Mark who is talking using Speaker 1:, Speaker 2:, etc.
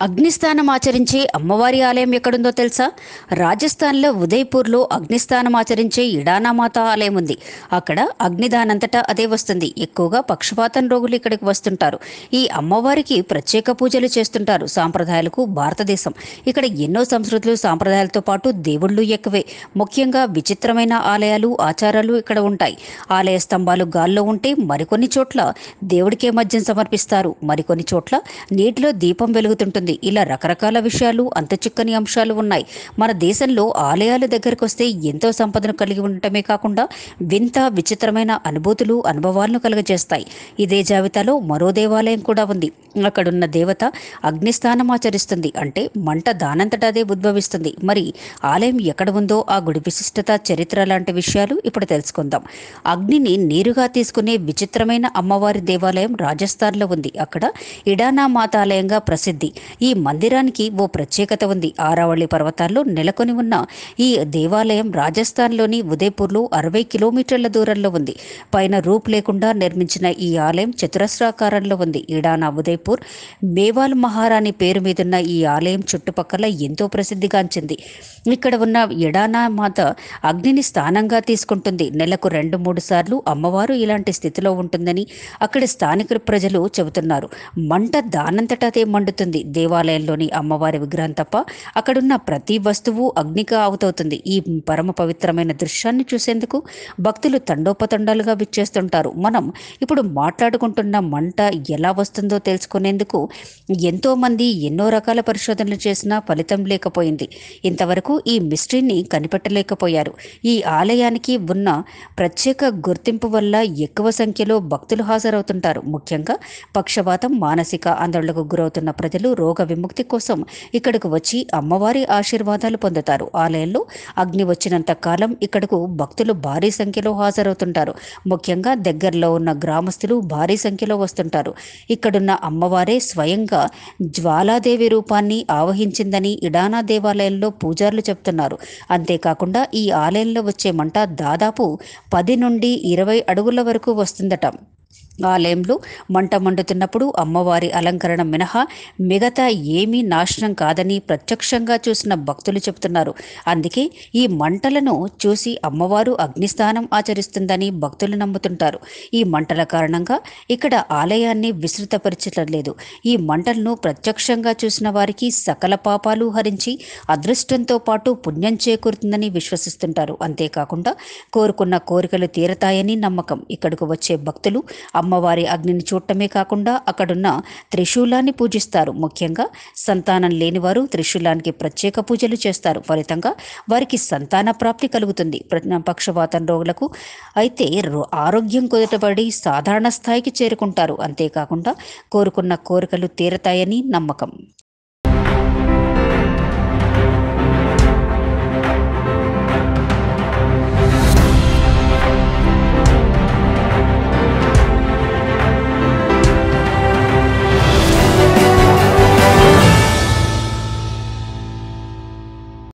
Speaker 1: అగ్నిస్థానం ఆచరించే అమ్మవారి ఆలయం ఎక్కడుందో తెలుసా రాజస్థాన్లో ఉదయ్పూర్లో అగ్నిస్థానం ఆచరించే ఇడానామాత ఆలయం ఉంది అక్కడ అగ్నిదానంతటా అదే వస్తుంది ఎక్కువగా పక్షపాతం రోగులు ఇక్కడికి వస్తుంటారు ఈ అమ్మవారికి ప్రత్యేక పూజలు చేస్తుంటారు సాంప్రదాయాలకు భారతదేశం ఇక్కడ ఎన్నో సంస్కృతులు సాంప్రదాయాలతో పాటు దేవుళ్ళు ఎక్కువే ముఖ్యంగా విచిత్రమైన ఆలయాలు ఆచారాలు ఇక్కడ ఉంటాయి ఆలయ స్తంభాలు గాల్లో ఉంటే మరికొన్ని చోట్ల దేవుడికే మద్యం సమర్పిస్తారు మరికొన్ని చోట్ల నీటిలో దీపం వెలుగుతుంటుంది ఇలా రకరకాల విషయాలు అంత చిక్కని అంశాలు ఉన్నాయి మన దేశంలో ఆలయాల దగ్గరకు వస్తే ఎంతో సంపదను కలిగి ఉండటమే కాకుండా వింత విచిత్రమైన అనుభూతులు అనుభవాలను కలుగజేస్తాయి ఇదే జాబితాలో మరో దేవాలయం కూడా ఉంది అక్కడున్న దేవత అగ్నిస్థానం ఆచరిస్తుంది అంటే మంట దానంతట అదే ఉద్భవిస్తుంది మరి ఆలయం ఎక్కడ ఉందో ఆ గుడి విశిష్టత చరిత్ర లాంటి విషయాలు ఇప్పుడు తెలుసుకుందాం అగ్నిని నీరుగా తీసుకునే విచిత్రమైన అమ్మవారి దేవాలయం రాజస్థాన్లో ఉంది అక్కడ ఇడానా మాతాలయంగా ప్రసిద్ధి ఈ మందిరానికి ఓ ప్రత్యేకత ఉంది ఆరావళి పర్వతాల్లో నెలకొని ఉన్న ఈ దేవాలయం రాజస్థాన్లోని ఉదయపూర్లో అరవై కిలోమీటర్ల దూరంలో ఉంది పైన రూప్ లేకుండా నిర్మించిన ఈ ఆలయం చతురస్రాకారంలో ఉంది ఇడానా ఉదయపూర్ మేవాల్ మహారాణి పేరు మీదున్న ఈ ఆలయం చుట్టుపక్కల ఎంతో ప్రసిద్ధిగాంచింది ఇక్కడ ఉన్న ఎడానా మాత అగ్నిని స్థానంగా తీసుకుంటుంది నెలకు రెండు మూడు సార్లు అమ్మవారు ఇలాంటి స్థితిలో ఉంటుందని అక్కడి స్థానిక ప్రజలు చెబుతున్నారు మంట దానంతటదే మండుతుంది దేవాలయంలోని అమ్మవారి విగ్రహం తప్ప అక్కడున్న ప్రతి వస్తువు అగ్నికి ఆవుతవుతుంది ఈ పరమ పవిత్రమైన దృశ్యాన్ని చూసేందుకు భక్తులు తండోపతండాలుగా విచ్చేస్తుంటారు మనం ఇప్పుడు మాట్లాడుకుంటున్న మంట ఎలా వస్తుందో తెలుసుకునేందుకు ఎంతోమంది ఎన్నో రకాల పరిశోధనలు చేసినా ఫలితం లేకపోయింది ఇంతవరకు ఈ మిస్టరీని కనిపెట్టలేకపోయారు ఈ ఆలయానికి ఉన్న ప్రత్యేక గుర్తింపు వల్ల ఎక్కువ సంఖ్యలో భక్తులు హాజరవుతుంటారు ముఖ్యంగా పక్షవాతం మానసిక ఆందోళనకు గురవుతున్న ప్రజలు రోగ విముక్తి కోసం ఇక్కడకు వచ్చి అమ్మవారి ఆశీర్వాదాలు పొందుతారు ఆలయంలో అగ్ని వచ్చినంత కాలం ఇక్కడకు భక్తులు భారీ సంఖ్యలో హాజరవుతుంటారు ముఖ్యంగా దగ్గరలో ఉన్న గ్రామస్తులు భారీ సంఖ్యలో వస్తుంటారు ఇక్కడున్న అమ్మవారే స్వయంగా జ్వాలాదేవి రూపాన్ని ఆవహించిందని ఇడానా దేవాలయంలో పూజారులు చెప్తున్నారు అంతేకాకుండా ఈ ఆలయంలో వచ్చే మంట దాదాపు పది నుండి ఇరవై అడుగుల వరకు వస్తుందట ఆలయంలో మంట మండుతున్నప్పుడు అమ్మవారి అలంకరణ మినహా మిగతా ఏమీ నాశనం కాదని ప్రత్యక్షంగా చూసిన భక్తులు చెబుతున్నారు అందుకే ఈ మంటలను చూసి అమ్మవారు అగ్నిస్థానం ఆచరిస్తుందని భక్తులు నమ్ముతుంటారు ఈ మంటల కారణంగా ఇక్కడ ఆలయాన్ని విస్తృతపరచడం లేదు ఈ మంటలను ప్రత్యక్షంగా చూసిన వారికి సకల పాపాలు హరించి అదృష్టంతో పాటు పుణ్యం చేకూరుతుందని విశ్వసిస్తుంటారు అంతేకాకుండా కోరుకున్న కోరికలు తీరతాయని నమ్మకం ఇక్కడకు వచ్చే భక్తులు అమ్మవారి అగ్నిని చూడటమే కాకుండా అక్కడున్న త్రిశూలాన్ని పూజిస్తారు ముఖ్యంగా సంతానం లేనివారు త్రిశూలానికి ప్రత్యేక పూజలు చేస్తారు ఫలితంగా వారికి సంతాన ప్రాప్తి కలుగుతుంది ప్ర- పక్షవాతం రోగులకు అయితే రో- ఆరోగ్యం కుదటబడి సాధారణ స్థాయికి చేరుకుంటారు అంతేకాకుండా కోరుకున్న కోరికలు తీరతాయని నమ్మకం